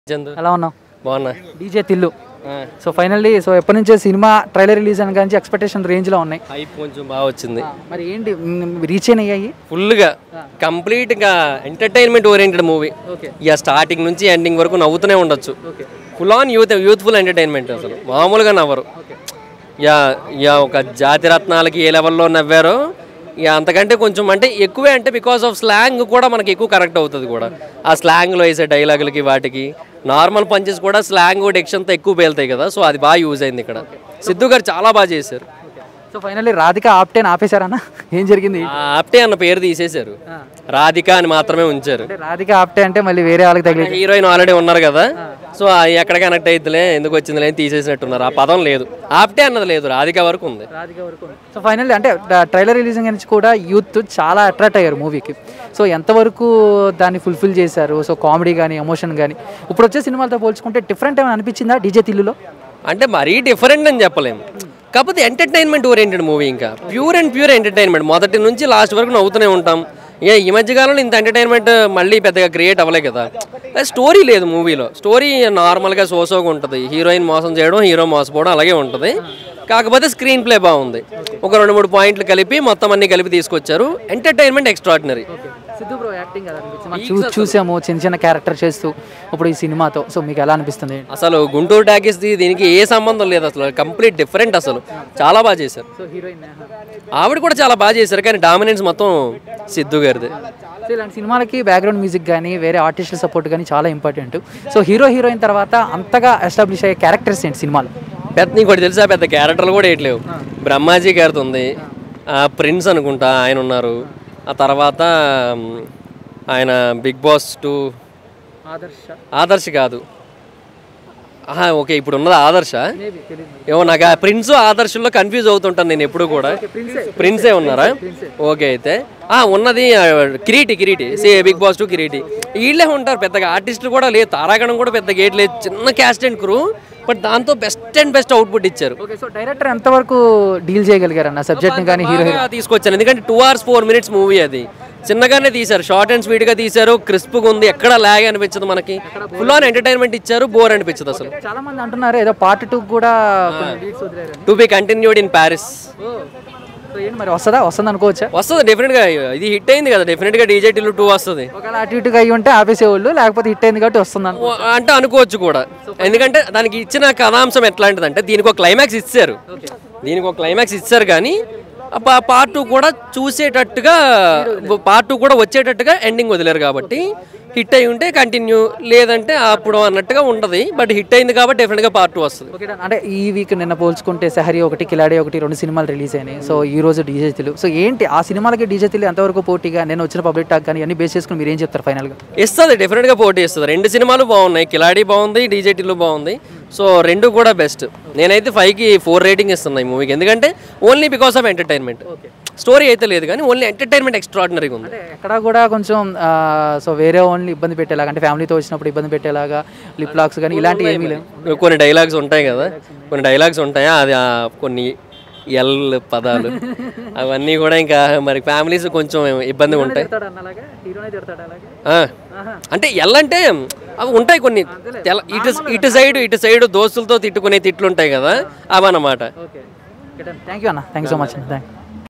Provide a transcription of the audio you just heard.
చందు ఎలా ఉన్నావు బాగున్నా డీజే తిల్లు ఆ, సో ఫైనల్లీ సో ఎప్పటి నుంచో సినిమా ట్రైలర్ రిలీజ్ అని కానీ ఎక్స్పెక్టేషన్ రేంజ్లో ఉన్నాయి హైప్ కొంచెం బాగా వచ్చింది మరి ఏంటి రీచ్ అయ్యాయి ఫుల్గా కంప్లీట్గా ఎంటర్టైన్మెంట్ ఓరియంటెడ్ మూవీ ఓకే ఇక స్టార్టింగ్ నుంచి ఎండింగ్ వరకు నవ్వుతూనే ఉండొచ్చు okay full on youth youthful entertainment అసలు మామూలుగా నవ్వరు యా యా ఒక జాతి రత్నాలకి ఏ లెవెల్లో నవ్వారో ఇక అంతకంటే కొంచెం అంటే ఎక్కువే అంటే బికాస్ ఆఫ్ స్లాంగ్ కూడా మనకి ఎక్కువ కరెక్ట్ అవుతుంది కూడా ఆ స్లాంగ్లో వేసే డైలాగులకి వాటికి నార్మల్ పంచెస్ కూడా స్లాంగ్ డెక్షన్తో ఎక్కువ పేలుతాయి కదా సో అది బాగా యూజ్ అయింది ఇక్కడ సిద్ధు గారు చాలా బాగా చేశారు సో ఫైనల్లీ రాధిక ఆప్టేన్ ఆపేశారన్నా ఏం జరిగింది ఆ ఆప్టే అన్న పేరు తీసేశారు రాధిక అని మాత్రమే ఉంచారు అంటే రాధిక ఆప్టే అంటే మళ్ళీ వేరే వాళ్ళకి తగిలి హీరోయిన్ ఆల్రెడీ ఉన్నారు కదా సో అది ఎక్కడ కనెక్ట్ అయిద్దిలే ఎందుకు వచ్చిందిలే అని తీసేసినట్టున్నారు ఆ పదం లేదు ఆప్టే అన్నది లేదు రాధిక వరకు ఉంది రాధిక వరకు సో ఫైనల్లీ అంటే ట్రైలర్ రిలీజింగ్ నుంచి కూడా యూత్ చాలా అట్రాక్ట్ అయ్యారు మూవీకి సో ఎంతవరకు దాన్ని ఫుల్ఫిల్ చేశారు సో కామెడీ కానీ ఎమోషన్ కానీ ఇప్పుడు వచ్చే సినిమాలతో పోల్చుకుంటే డిఫరెంట్ ఏమైనా అనిపించిందా డీజే తిల్లులో అంటే మరీ డిఫరెంట్ అని చెప్పలేము కాకపోతే ఎంటర్టైన్మెంట్ ఓరియంటెడ్ మూవీ ఇంకా ప్యూర్ అండ్ ప్యూర్ ఎంటర్టైన్మెంట్ మొదటి నుంచి లాస్ట్ వరకు నవ్వుతూనే ఉంటాం ఇక ఈ మధ్యకాలంలో ఇంత ఎంటర్టైన్మెంట్ మళ్ళీ పెద్దగా క్రియేట్ అవ్వలే కదా స్టోరీ లేదు మూవీలో స్టోరీ నార్మల్గా సోసోగా ఉంటుంది హీరోయిన్ మోసం చేయడం హీరో మోసపోవడం అలాగే ఉంటుంది కాకపోతే స్క్రీన్ ప్లే బాగుంది ఒక రెండు మూడు పాయింట్లు కలిపి మొత్తం అన్ని కలిపి తీసుకొచ్చారు entertainment extraordinary Siddhu bro acting కదా అనిపించింది మనం చూ చూసాము చిన్న చిన్న క్యారెక్టర్ చేస్తూ ఇప్పుడు ఈ సినిమాతో సో మీకు ఎలా అనిపిస్తుంది అసలు గుంటూరు టాకీస్ది దీనికి ఏ సంబంధం లేదు అసలు కంప్లీట్ డిఫరెంట్ అసలు చాలా బాగా చేశారు సో హీరోయిన్ ఆవిడ కూడా చాలా బాగా చేశారు కానీ డామినెన్స్ మొత్తం సిద్ధు గారిది సో ఇలాంటి సినిమాలకి బ్యాక్గ్రౌండ్ మ్యూజిక్ కానీ వేరే ఆర్టిస్టుల సపోర్ట్ కానీ చాలా ఇంపార్టెంట్ సో హీరో హీరోయిన్ తర్వాత అంతగా ఎస్టాబ్లిష్ అయ్యే క్యారెక్టర్స్ ఏంటి సినిమాలో పెద్ద నీకు ఒకటి తెలుసా పెద్ద క్యారెక్టర్లు కూడా వేయట్లేవు బ్రహ్మాజీ గారిది ఉంది ఆ, ప్రిన్స్ అనుకుంటా ఆయన ఉన్నారు ఆ తర్వాత మ్, ఆయన బిగ్ బాస్ టూ ఆదర్శ ఆదర్శ్ కాదు ఆహా, ఓకే ఇప్పుడు ఉన్నది ఆదర్శ మేబీ తెలియదు ఏమో నాకు ఆ ప్రిన్స్ ఆదర్శంలో కన్ఫ్యూజ్ అవుతుంటాను నేను ఎప్పుడు కూడా ప్రిన్సే ఉన్నారా ఓకే అయితే ఆ ఉన్నది ఆ, కిరీటి కిరీటి సే బిగ్ బాస్ టూ కిరీటి వీళ్ళే ఉంటారు పెద్దగా ఆర్టిస్టులు కూడా లేదు తారాగణం కూడా పెద్ద గేట్ లేదు చిన్న క్యాస్ట్ అండ్ క్రూ బట్ దాంతో బెస్ట్ అండ్ బెస్ట్ అవుట్పుట్ ఇచ్చారు ఓకే సో డైరెక్టర్ ఎంతవరకు డీల్ చేయగలిగారు అన్న సబ్జెక్ట్ని కానీ హీరో బాగా తీసుకొచ్చాను ఎందుకంటే two hours four minutes movie అది చిన్నగానే తీశారు షార్ట్ అండ్ స్వీట్ గా తీశారు క్రిస్ప్గా ఉంది ఎక్కడ లాగ్ అనిపించదు మనకి ఫుల్ ఆన్ ఎంటర్టైన్మెంట్ ఇచ్చారు బోర్ అనిపించదు అసలు చాలా మంది అంటున్నారు ఏదో పార్ట్ టూ కూడా కొన్ని leads వదిలేరు to be continued in Paris so ఏంటి మరి వస్తుందా వస్తుంది అనుకోవచ్చా వస్తుంది డెఫినెట్ గా ఇది హిట్ అయింది కదా డెఫినెట్ గా డీజే టిల్లు టూ వస్తుంది ఒకవేళ అటు ఇటుగా అయ్యి ఉంటే ఆపేసేవాళ్ళు లేకపోతే హిట్ అయింది కాబట్టి వస్తుంది అనుకో ఓ- అంటే అనుకోవచ్చు కూడా ఎందుకంటే దానికి ఇచ్చిన కథాంశం ఎట్లాంటిదంటే దీనికి ఒక క్లైమాక్స్ ఇచ్చారు దీనికి ఒక క్లైమాక్స్ ఇచ్చారు కానీ పార్ట్ టూ కూడా చూసేటట్టుగా పార్ట్ టూ కూడా వచ్చేటట్టుగా ఎండింగ్ వదిలేరు కాబట్టి హిట్ అయి ఉంటే కంటిన్యూ లేదంటే అప్పుడు అన్నట్టుగా ఉండదు బట్ హిట్ అయింది కాబట్టి డెఫినెట్గా పార్ట్ టూ వస్తుంది ఓకే అంటే ఈ వీక్ నిన్న పోల్చుకుంటే సహరి ఒకటి కిలాడి ఒకటి రెండు సినిమాలు రిలీజ్ అయినాయి సో ఈ రోజు డీజే తిలు సో ఏంటి ఆ సినిమాలకి డీజే తిలు ఎంతవరకు పోటీగా నేను వచ్చిన పబ్లిక్ టాక్ కానీ అన్ని బేస్ చేసుకుని మీరు ఏం చెప్తారు ఫైనల్గా ఇస్తుంది డెఫినెట్గా పోటీ ఇస్తుంది రెండు సినిమాలు బాగున్నాయి కిలాడి బాగుంది డీజే టిల్లు బాగుంది సో రెండు కూడా బెస్ట్ నేనైతే ఫైవ్కి ఫోర్ రేటింగ్ ఇస్తున్నాయి మూవీకి ఎందుకంటే only because of entertainment story అయితే లేదు కానీ ఓన్లీ ఎంటర్టైన్మెంట్ ఎక్స్ట్రాడినరీగా ఉంది అంటే ఎక్కడ కూడా కొంచెం ఆ, సో వేరే ఓన్లీ ఇబ్బంది పెట్టేలాగా అంటే ఫ్యామిలీతో వచ్చినప్పుడు ఇబ్బంది పెట్టేలాగా లిప్ లాక్స్ కానీ ఇలాంటివి ఏమీ లేవు కొన్ని డైలాగ్స్ ఉంటాయి కదా కొన్ని డైలాగ్స్ ఉంటాయా అది ఆ కొన్ని ఎల్ పదాలు అవన్నీ కూడా ఇంకా మరి ఫ్యామిలీస్ కొంచెం ఇబ్బందిగా ఉంటాయి తిడతాడు అన్నలాగా హీరోనే తిడతాడు అలాగే ఆ. అంటే ఎల్ అంటే అవి ఉంటాయి కొన్ని తెల- ఇటు ఇటు సైడ్ ఇటు సైడ్ దోస్తులతో తిట్టుకునే తిట్లు ఉంటాయి కదా అవన్నమాట ఓకే థ్యాంక్ యూ అన్న thank you so much thank